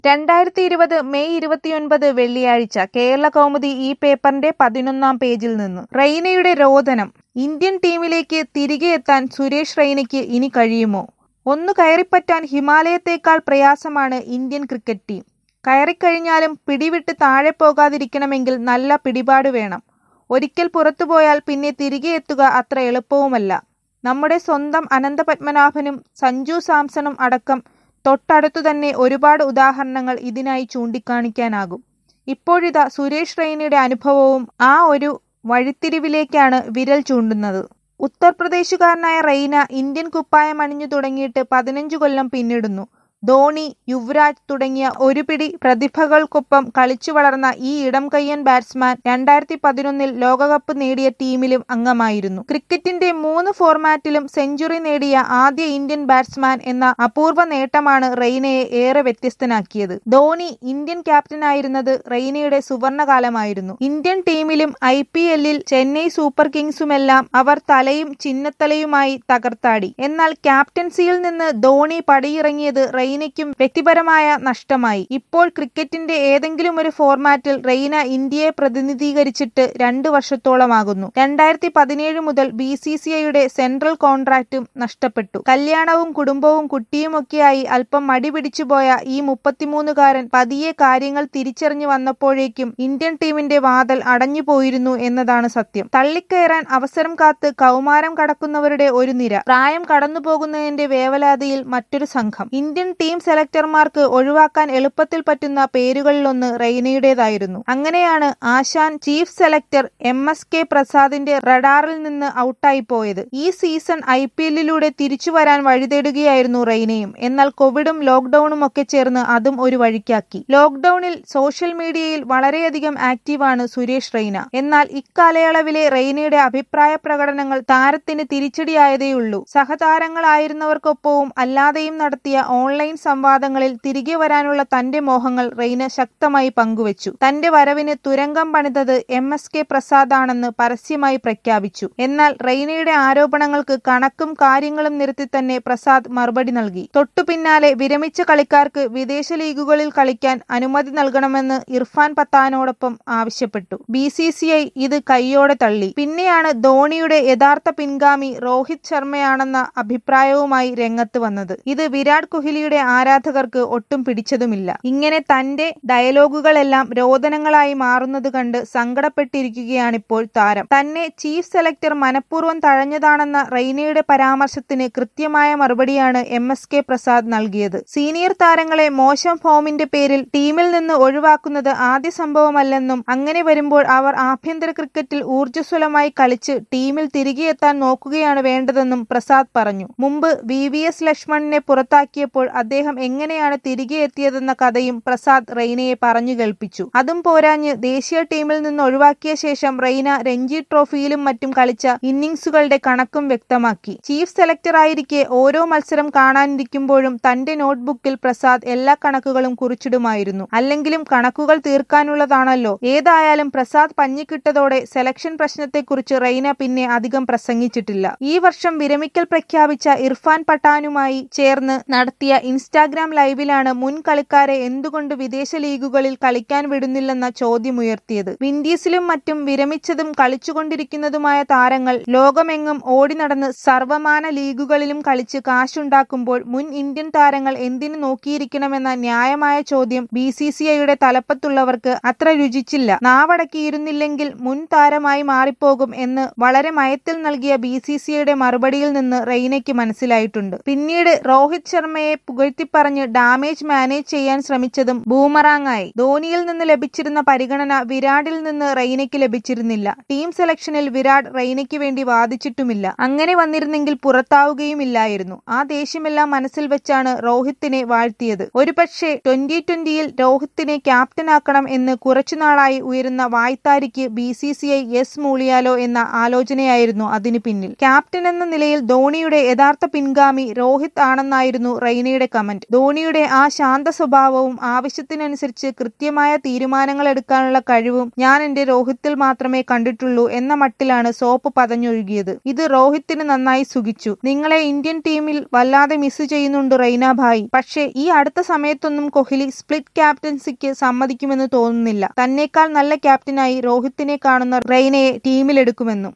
രണ്ടായിരത്തി ഇരുപത് മെയ് ഇരുപത്തിയൊൻപത് വെള്ളിയാഴ്ച കേരള കൗമുദി ഈ പേപ്പറിന്റെ പതിനൊന്നാം പേജിൽ നിന്ന് റെയ്നയുടെ രോദനം ഇന്ത്യൻ ടീമിലേക്ക് തിരികെ എത്താൻ സുരേഷ് റെയ്നയ്ക്ക് ഇനി കഴിയുമോ ഒന്ന് കയറിപ്പറ്റാൻ ഹിമാലയത്തേക്കാൾ പ്രയാസമാണ് ഇന്ത്യൻ ക്രിക്കറ്റ് ടീം കയറിക്കഴിഞ്ഞാലും പിടിവിട്ട് താഴെ പോകാതിരിക്കണമെങ്കിൽ നല്ല പിടിപാട് വേണം ഒരിക്കൽ പുറത്തുപോയാൽ പിന്നെ തിരികെ എത്തുക അത്ര എളുപ്പവുമല്ല നമ്മുടെ സ്വന്തം അനന്തപത്മനാഭനും സഞ്ജു സാംസണും അടക്കം തൊട്ടടുത്തു തന്നെ ഒരുപാട് ഉദാഹരണങ്ങൾ ഇതിനായി ചൂണ്ടിക്കാണിക്കാനാകും ഇപ്പോഴിതാ സുരേഷ് റെയ്നയുടെ അനുഭവവും ആ ഒരു വഴിത്തിരിവിലേക്കാണ് വിരൽ ചൂണ്ടുന്നത് ഉത്തർപ്രദേശുകാരനായ റെയ്ന ഇന്ത്യൻ കുപ്പായം അണിഞ്ഞു തുടങ്ങിയിട്ട് പതിനഞ്ചു കൊല്ലം പിന്നിടുന്നു ധോണി യുവരാജ് തുടങ്ങിയ ഒരു പിടി പ്രതിഭകൾക്കൊപ്പം കളിച്ചു വളർന്ന ഈ ഇടം കയ്യൻ ബാറ്റ്സ്മാൻ രണ്ടായിരത്തി പതിനൊന്നിൽ ലോകകപ്പ് നേടിയ ടീമിലും അംഗമായിരുന്നു ക്രിക്കറ്റിന്റെ മൂന്ന് ഫോർമാറ്റിലും സെഞ്ചുറി നേടിയ ആദ്യ ഇന്ത്യൻ ബാറ്റ്സ്മാൻ എന്ന അപൂർവ നേട്ടമാണ് റെയ്നയെ ഏറെ വ്യത്യസ്തനാക്കിയത് ധോണി ഇന്ത്യൻ ക്യാപ്റ്റനായിരുന്നത് റെയ്നയുടെ സുവർണകാലമായിരുന്നു ഇന്ത്യൻ ടീമിലും ഐ പി എല്ലിൽ ചെന്നൈ സൂപ്പർ കിങ്സുമെല്ലാം അവർ തലയും ചിഹ്നത്തലയുമായി തകർത്താടി എന്നാൽ ക്യാപ്റ്റൻസിയിൽ നിന്ന് ധോണി പടിയിറങ്ങിയത് റെയ്നയ്ക്കും വ്യക്തിപരമായ നഷ്ടമായി ഇപ്പോൾ ക്രിക്കറ്റിന്റെ ഏതെങ്കിലും ഒരു ഫോർമാറ്റിൽ റെയ്ന ഇന്ത്യയെ പ്രതിനിധീകരിച്ചിട്ട് രണ്ടു വർഷത്തോളമാകുന്നു രണ്ടായിരത്തി പതിനേഴ് മുതൽ ബി സി സി ഐയുടെ സെൻട്രൽ കോൺട്രാക്റ്റും നഷ്ടപ്പെട്ടു കല്യാണവും കുടുംബവും കുട്ടിയുമൊക്കെയായി അല്പം മടി പിടിച്ചുപോയ ഈ മുപ്പത്തിമൂന്നുകാരൻ പതിയെ കാര്യങ്ങൾ തിരിച്ചറിഞ്ഞു വന്നപ്പോഴേക്കും ഇന്ത്യൻ ടീമിന്റെ വാതൽ അടഞ്ഞുപോയിരുന്നു എന്നതാണ് സത്യം തള്ളിക്കയറാൻ അവസരം കാത്ത് കൗമാരം കടക്കുന്നവരുടെ ഒരു നിര പ്രായം കടന്നുപോകുന്നതിന്റെ വേവലാതിയിൽ മറ്റൊരു സംഘം ഇന്ത്യൻ ടീം സെലക്ടർമാർക്ക് ഒഴിവാക്കാൻ എളുപ്പത്തിൽ പറ്റുന്ന പേരുകളിലൊന്ന് റെയ്നയുടേതായിരുന്നു അങ്ങനെയാണ് ആശാൻ chief selector M S K പ്രസാദിന്റെ റഡാറിൽ നിന്ന് ഔട്ടായി പോയത് ഈ സീസൺ ഐ പി എല്ലിലൂടെ തിരിച്ചു വരാൻ വഴിതേടുകയായിരുന്നു റെയ്നയും എന്നാൽ കോവിഡും ലോക്ഡൌണും ഒക്കെ ചേർന്ന് അതും ഒരു വഴിക്കാക്കി ലോക്ഡൌണിൽ സോഷ്യൽ മീഡിയയിൽ വളരെയധികം ആക്റ്റീവാണ് സുരേഷ് റെയ്ന എന്നാൽ ഇക്കാലയളവിലെ റെയ്നയുടെ അഭിപ്രായ പ്രകടനങ്ങൾ താരത്തിന് തിരിച്ചടിയായതേയുള്ളൂ സഹതാരങ്ങളായിരുന്നവർക്കൊപ്പവും അല്ലാതെയും നടത്തിയ ഓൺലൈൻ സംവാദങ്ങളിൽ തിരികെ വരാനുള്ള തന്റെ മോഹങ്ങൾ റെയ്ന ശക്തമായി പങ്കുവച്ചു തന്റെ വരവിന് തുരങ്കം പണിതത് എം എസ് കെ പ്രസാദ് ആണെന്ന് പരസ്യമായി പ്രഖ്യാപിച്ചു എന്നാൽ റെയ്നയുടെ ആരോപണങ്ങൾക്ക് കണക്കും കാര്യങ്ങളും നിരത്തി തന്നെ പ്രസാദ് മറുപടി നൽകി തൊട്ടു പിന്നാലെ വിരമിച്ച കളിക്കാർക്ക് വിദേശ ലീഗുകളിൽ കളിക്കാൻ അനുമതി നൽകണമെന്ന് ഇർഫാൻ പത്താനോടൊപ്പം ആവശ്യപ്പെട്ടു ബി സി സി ഐ ഇത് കൈയോടെ തള്ളി പിന്നെയാണ് ധോണിയുടെ യഥാർത്ഥ പിൻഗാമി രോഹിത് ശർമ്മയാണെന്ന അഭിപ്രായവുമായി രംഗത്ത് വന്നത് ഇത് വിരാട് കോഹ്ലിയുടെ ആരാധകർക്ക് ഒട്ടും പിടിച്ചതുമില്ല ഇങ്ങനെ തന്റെ ഡയലോഗുകളെല്ലാം രോദനങ്ങളായി മാറുന്നത് കണ്ട് സങ്കടപ്പെട്ടിരിക്കുകയാണിപ്പോൾ താരം തന്നെ ചീഫ് സെലക്ടർ മനഃപൂർവ്വം തഴഞ്ഞതാണെന്ന റെയ്നയുടെ പരാമർശത്തിന് കൃത്യമായ മറുപടിയാണ് എം എസ് കെ പ്രസാദ് നൽകിയത് സീനിയർ താരങ്ങളെ മോശം ഫോമിന്റെ പേരിൽ ടീമിൽ നിന്ന് ഒഴിവാക്കുന്നത് ആദ്യ സംഭവമല്ലെന്നും അങ്ങനെ വരുമ്പോൾ അവർ ആഭ്യന്തര ക്രിക്കറ്റിൽ ഊർജ്ജസ്വലമായി കളിച്ച് ടീമിൽ തിരികെ എത്താൻ നോക്കുകയാണ് വേണ്ടതെന്നും പ്രസാദ് പറഞ്ഞു മുമ്പ് വി വി എസ് ലക്ഷ്മണിനെ പുറത്താക്കിയപ്പോൾ അദ്ദേഹം എങ്ങനെയാണ് തിരികെ എത്തിയതെന്ന കഥയും പ്രസാദ് റെയ്നയെ പറഞ്ഞു കേൾപ്പിച്ചു അതും പോരാഞ്ഞ് ദേശീയ ടീമിൽ നിന്ന് ഒഴിവാക്കിയ ശേഷം റെയ്ന രഞ്ജി ട്രോഫിയിലും മറ്റും കളിച്ച ഇന്നിംഗ്സുകളുടെ കണക്കും വ്യക്തമാക്കി ചീഫ് സെലക്ടറായിരിക്കെ ഓരോ മത്സരം കാണാനിരിക്കുമ്പോഴും തന്റെ നോട്ട്ബുക്കിൽ പ്രസാദ് എല്ലാ കണക്കുകളും കുറിച്ചിടുമായിരുന്നു അല്ലെങ്കിലും കണക്കുകൾ തീർക്കാനുള്ളതാണല്ലോ ഏതായാലും പ്രസാദ് പഞ്ഞിക്കിട്ടതോടെ സെലക്ഷൻ പ്രശ്നത്തെക്കുറിച്ച് റെയ്ന പിന്നെ അധികം പ്രസംഗിച്ചിട്ടില്ല ഈ വർഷം വിരമിക്കൽ പ്രഖ്യാപിച്ച ഇർഫാൻ പഠാനുമായി ചേർന്ന് നടത്തിയ ഇൻസ്റ്റാഗ്രാം ലൈവിലാണ് മുൻ കളിക്കാരെ എന്തുകൊണ്ട് വിദേശ ലീഗുകളിൽ കളിക്കാൻ വിടുന്നില്ലെന്ന ചോദ്യമുയർത്തിയത് വിൻഡീസിലും മറ്റും വിരമിച്ചതും കളിച്ചുകൊണ്ടിരിക്കുന്നതുമായ താരങ്ങൾ ലോകമെങ്ങും ഓടി നടന്ന് സർവമാന ലീഗുകളിലും കളിച്ച് കാശുണ്ടാക്കുമ്പോൾ മുൻ ഇന്ത്യൻ താരങ്ങൾ എന്തിനു നോക്കിയിരിക്കണമെന്ന ന്യായമായ ചോദ്യം ബി സി സി ഐയുടെ തലപ്പത്തുള്ളവർക്ക് അത്ര രുചിച്ചില്ല നാവടക്കിയിരുന്നില്ലെങ്കിൽ മുൻ താരമായി മാറിപ്പോകും എന്ന് വളരെ മയത്തിൽ നൽകിയ ബി സി സി ഐയുടെ മറുപടിയിൽ നിന്ന് റെയ്നയ്ക്ക് മനസ്സിലായിട്ടുണ്ട് പിന്നീട് രോഹിത് ശർമ്മയെ പുകഴ്ത്തിപ്പറഞ്ഞ് ഡാമേജ് മാനേജ് ചെയ്യാൻ ശ്രമിച്ചതും ബൂമറാങ്ങായി ധോണിയിൽ നിന്ന് ലഭിച്ചിരുന്ന പരിഗണന വിരാടിൽ നിന്ന് റെയ്നയ്ക്ക് ലഭിച്ചിരുന്നില്ല ടീം സെലക്ഷനിൽ വിരാട് റെയ്നയ്ക്ക് വേണ്ടി വാദിച്ചിട്ടുമില്ല അങ്ങനെ വന്നിരുന്നെങ്കിൽ പുറത്താവുകയുമില്ലായിരുന്നു ആ ദേഷ്യമെല്ലാം മനസ്സിൽ വെച്ചാണ് രോഹിത്തിനെ വാഴ്ത്തിയത് ഒരുപക്ഷെ ട്വന്റി ട്വന്റിയിൽ രോഹിത്തിനെ ക്യാപ്റ്റനാക്കണം എന്ന് കുറച്ചുനാളായി ഉയരുന്ന വായ്ത്താരിക്ക് B C C I yes മൂളിയാലോ എന്ന ആലോചനയായിരുന്നു അതിനു പിന്നിൽ ക്യാപ്റ്റൻ എന്ന നിലയിൽ ധോണിയുടെ യഥാർത്ഥ പിൻഗാമി രോഹിത് ആണെന്നായിരുന്നു റെയ്നയുടെ കമന്റ് ധോണിയുടെ ആ ശാന്ത സ്വഭാവവും ആവശ്യത്തിനനുസരിച്ച് കൃത്യമായ തീരുമാനങ്ങൾ എടുക്കാനുള്ള കഴിവും ഞാൻ എന്റെ രോഹിത്തിൽ മാത്രമേ കണ്ടിട്ടുള്ളൂ എന്ന മട്ടിലാണ് സോപ്പ് പതഞ്ഞൊഴുകിയത് ഇത് രോഹിത്തിന് നന്നായി സുഖിച്ചു നിങ്ങളെ ഇന്ത്യൻ ടീമിൽ വല്ലാതെ മിസ് ചെയ്യുന്നുണ്ട് റെയ്ന ഭായ് പക്ഷേ ഈ അടുത്ത സമയത്തൊന്നും കോഹ്ലി സ്പ്ലിറ്റ് ക്യാപ്റ്റൻസിക്ക് സമ്മതിക്കുമെന്ന് തോന്നുന്നില്ല തന്നേക്കാൾ നല്ല ക്യാപ്റ്റനായി രോഹിത്തിനെ കാണുന്ന റെയ്നയെ ടീമിലെടുക്കുമെന്നും